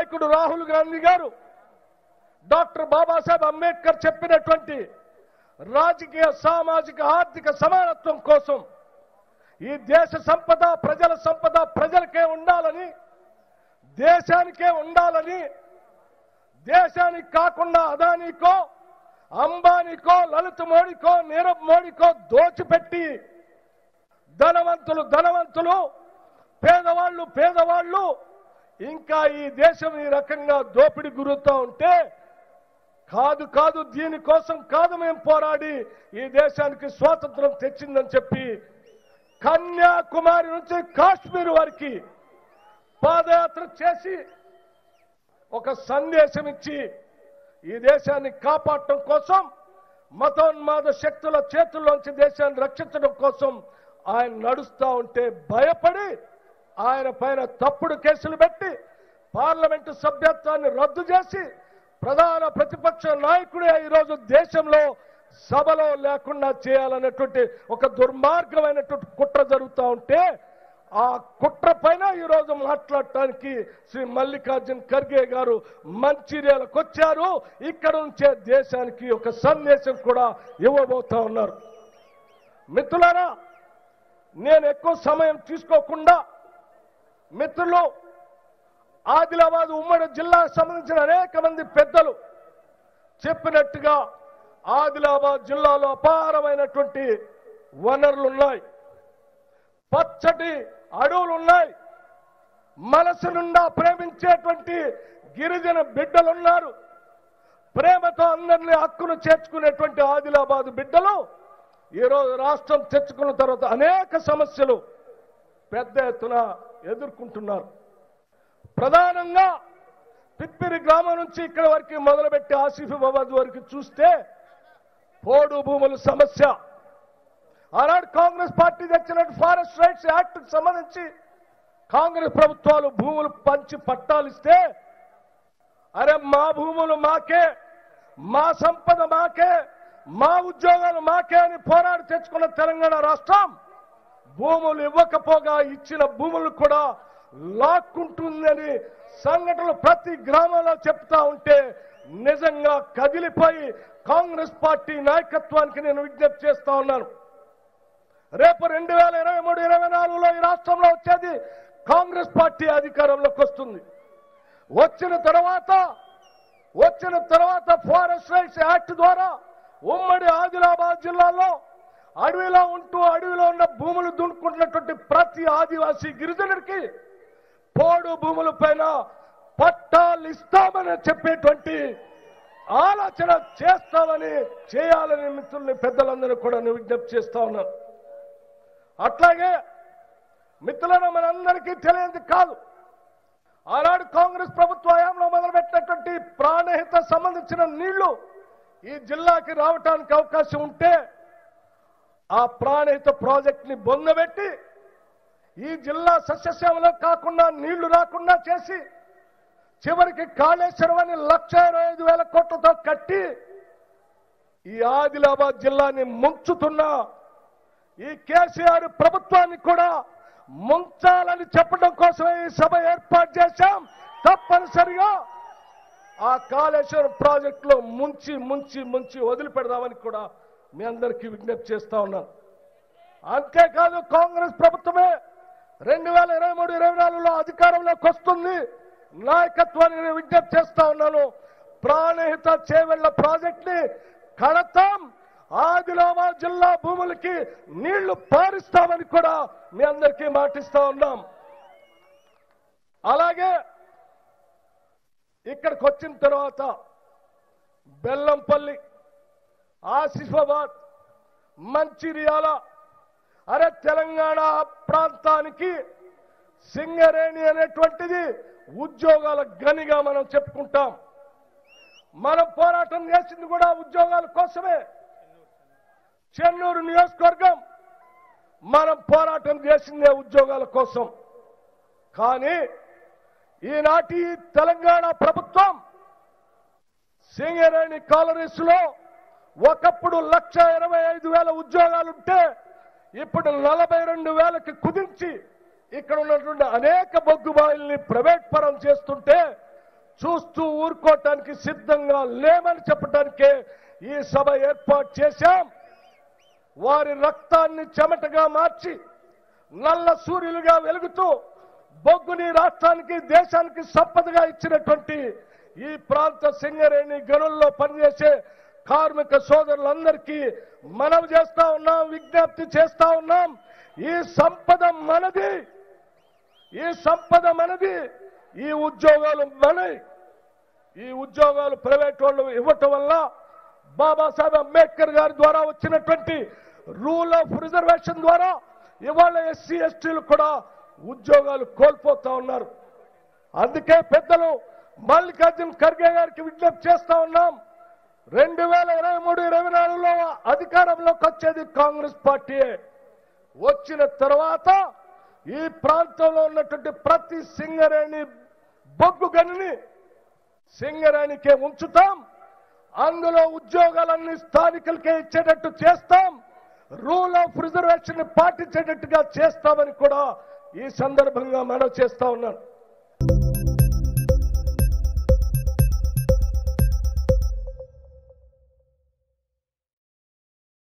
నాయకుడు రాహుల్ గాంధీ గారు డాక్టర్ బాబాసాహెబ్ అంబేద్కర్ చెప్పినటువంటి రాజకీయ సామాజిక ఆర్థిక సమానత్వం కోసం ఈ దేశ సంపద ప్రజల సంపద ప్రజలకే ఉండాలని దేశానికే ఉండాలని దేశానికి కాకుండా అదానికో అంబానీకో లలిత్ మోడీకో నీరవ్ మోడీకో దోచిపెట్టి ధనవంతులు ధనవంతులు పేదవాళ్ళు పేదవాళ్ళు ఇంకా ఈ దేశం ఈ రకంగా దోపిడి గురుతూ ఉంటే కాదు కాదు దీనికోసం కాదు మేము పోరాడి ఈ దేశానికి స్వాతంత్రం తెచ్చిందని చెప్పి కన్యాకుమారి నుంచి కాశ్మీర్ వరకు పాదయాత్ర చేసి ఒక సందేశం ఇచ్చి ఈ దేశాన్ని కాపాడటం కోసం మతోన్మాద శక్తుల చేతుల్లోంచి దేశాన్ని రక్షించడం కోసం ఆయన నడుస్తా ఉంటే భయపడి ఆయన పైన తప్పుడు కేసులు పెట్టి పార్లమెంటు సభ్యత్వాన్ని రద్దు చేసి ప్రధాన ప్రతిపక్ష నాయకుడే ఈరోజు దేశంలో సభలో లేకుండా చేయాలనేటువంటి ఒక దుర్మార్గమైనటువంటి కుట్ర జరుగుతూ ఉంటే ఆ కుట్ర పైన ఈరోజు మాట్లాడటానికి శ్రీ మల్లికార్జున్ ఖర్గే గారు మంచిర్యాలకు వచ్చారు ఇక్కడ నుంచే దేశానికి ఒక సందేశం కూడా ఇవ్వబోతా ఉన్నారు మిత్రులారా నేను ఎక్కువ సమయం తీసుకోకుండా మిత్రులు ఆదిలాబాద్ ఉమ్మడి జిల్లాకు సంబంధించిన అనేక మంది పెద్దలు చెప్పినట్టుగా ఆదిలాబాద్ జిల్లాలో అపారమైనటువంటి వనరులు ఉన్నాయి పచ్చటి అడవులు ఉన్నాయి మనసు నుండా ప్రేమించేటువంటి గిరిజన బిడ్డలున్నారు ప్రేమతో అందరినీ హక్కును చేర్చుకునేటువంటి ఆదిలాబాద్ బిడ్డలు ఈరోజు రాష్ట్రం తెచ్చుకున్న తర్వాత అనేక సమస్యలు పెద్ద ఎత్తున ఎదుర్కొంటున్నారు ప్రధానంగా పిప్పిరి గ్రామం నుంచి ఇక్కడ వరకు మొదలుపెట్టి ఆసిఫాబాద్ వరకు చూస్తే పోడు భూముల సమస్య ఆనాడు కాంగ్రెస్ పార్టీ తెచ్చినట్టు ఫారెస్ట్ రైట్స్ యాక్ట్ కు సంబంధించి కాంగ్రెస్ ప్రభుత్వాలు భూములు పంచి పట్టాలిస్తే అరే మా భూములు మాకే మా సంపద మాకే మా ఉద్యోగాలు మాకే అని పోరాడి తెచ్చుకున్న తెలంగాణ రాష్ట్రం భూములు ఇవ్వకపోగా ఇచ్చిన భూములు కూడా లాక్కుంటుందని సంఘటనలు ప్రతి గ్రామంలో చెప్తా ఉంటే నిజంగా కదిలిపోయి కాంగ్రెస్ పార్టీ నాయకత్వానికి నేను విజ్ఞప్తి చేస్తా ఉన్నాను రేపు రెండు వేల ఇరవై మూడు ఇరవై నాలుగులో ఈ రాష్ట్రంలో వచ్చేది కాంగ్రెస్ పార్టీ అధికారంలోకి వస్తుంది వచ్చిన తర్వాత వచ్చిన తర్వాత ఫారెస్ట్ రైట్స్ యాక్ట్ ద్వారా ఉమ్మడి ఆదిలాబాద్ జిల్లాలో అడవిలో ఉంటూ అడవిలో ఉన్న భూములు దున్నుకుంటున్నటువంటి ప్రతి ఆదివాసీ గిరిజనుడికి పోడు భూముల పైన పట్టాలు ఇస్తామని చెప్పేటువంటి ఆలోచన చేస్తామని చేయాలని మిత్రుల్ని పెద్దలందరూ కూడా నేను విజ్ఞప్తి చేస్తా ఉన్నాను అట్లాగే మిత్రులను మనందరికీ తెలియదు కాదు ఆనాడు కాంగ్రెస్ ప్రభుత్వ హయాంలో మొదలుపెట్టినటువంటి ప్రాణహిత సంబంధించిన నీళ్లు ఈ జిల్లాకి రావటానికి అవకాశం ఉంటే ఆ ప్రాణహిత ప్రాజెక్ట్ ని బొందబెట్టి ఈ జిల్లా సస్యశ్యామలో కాకుండా నీళ్లు రాకుండా చేసి చివరికి కాళేశ్వరం అని లక్ష ఇరవై ఐదు వేల కోట్లతో కట్టి ఈ ఆదిలాబాద్ జిల్లాని ముంచుతున్న ఈ కేసీఆర్ ప్రభుత్వాన్ని కూడా ముంచాలని చెప్పడం కోసమే ఈ సభ ఏర్పాటు చేశాం తప్పనిసరిగా ఆ కాళేశ్వరం ప్రాజెక్టులో ముంచి ముంచి ముంచి వదిలిపెడదామని కూడా మీ అందరికీ విజ్ఞప్తి చేస్తా ఉన్నాను అంతేకాదు కాంగ్రెస్ ప్రభుత్వమే రెండు వేల ఇరవై మూడు ఇరవై నాలుగులో అధికారంలోకి వస్తుంది నాయకత్వాన్ని నేను విజ్ఞప్తి చేస్తా ఉన్నాను ప్రాణహిత చేవెళ్ల ప్రాజెక్ట్ ని కడతాం ఆదిలాబాద్ జిల్లా భూములకి నీళ్లు పారిస్తామని కూడా మీ అందరికీ మాటిస్తా ఉన్నాం అలాగే ఇక్కడికి వచ్చిన తర్వాత బెల్లంపల్లి ఆసిఫాబాద్ మంచిర్యాల అరే తెలంగాణ ప్రాంతానికి సింగరేణి అనేటువంటిది ఉద్యోగాల గనిగా మనం చెప్పుకుంటాం మనం పోరాటం చేసింది కూడా ఉద్యోగాల కోసమే చెన్నూరు నియోజకవర్గం మనం పోరాటం చేసిందే ఉద్యోగాల కోసం కానీ ఈనాటి తెలంగాణ ప్రభుత్వం సింగరేణి కాలనీస్ లో ఒకప్పుడు లక్ష ఇరవై ఐదు వేల ఉద్యోగాలుంటే ఇప్పుడు నలభై రెండు వేలకి కుదించి ఇక్కడ ఉన్నటువంటి అనేక బొగ్గు బాయిల్ని ప్రైవేట్ పరం చేస్తుంటే చూస్తూ ఊరుకోవటానికి సిద్ధంగా లేమని చెప్పడానికే ఈ సభ ఏర్పాటు చేశాం వారి రక్తాన్ని చెమటగా మార్చి నల్ల సూర్యులుగా వెలుగుతూ బొగ్గుని రాష్ట్రానికి దేశానికి సంపదగా ఇచ్చినటువంటి ఈ ప్రాంత సింగరేణి గనుల్లో పనిచేసే కార్మిక సోదరులందరికీ మనవి చేస్తా ఉన్నాం విజ్ఞప్తి చేస్తా ఉన్నాం ఈ సంపద మనది ఈ సంపద మనది ఈ ఉద్యోగాలు మనవి ఈ ఉద్యోగాలు ప్రైవేట్ వాళ్ళు ఇవ్వటం వల్ల బాబాసాహెబ్ అంబేద్కర్ గారి ద్వారా వచ్చినటువంటి రూల్ ఆఫ్ రిజర్వేషన్ ద్వారా ఇవాళ ఎస్సీ ఎస్టీలు కూడా ఉద్యోగాలు కోల్పోతా ఉన్నారు అందుకే పెద్దలు మల్లికార్జున్ ఖర్గే గారికి విజ్ఞప్తి చేస్తా ఉన్నాం రెండు వేల ఇరవై మూడు ఇరవై నాలుగులో అధికారంలోకి వచ్చేది కాంగ్రెస్ పార్టీయే వచ్చిన తర్వాత ఈ ప్రాంతంలో ఉన్నటువంటి ప్రతి సింగరేణి బొగ్గు గనిని సింగరేణికే ఉంచుతాం అందులో ఉద్యోగాలన్నీ స్థానికులకే ఇచ్చేటట్టు చేస్తాం రూల్ ఆఫ్ రిజర్వేషన్ పాటించేటట్టుగా చేస్తామని కూడా ఈ సందర్భంగా మనం చేస్తా ఉన్నాను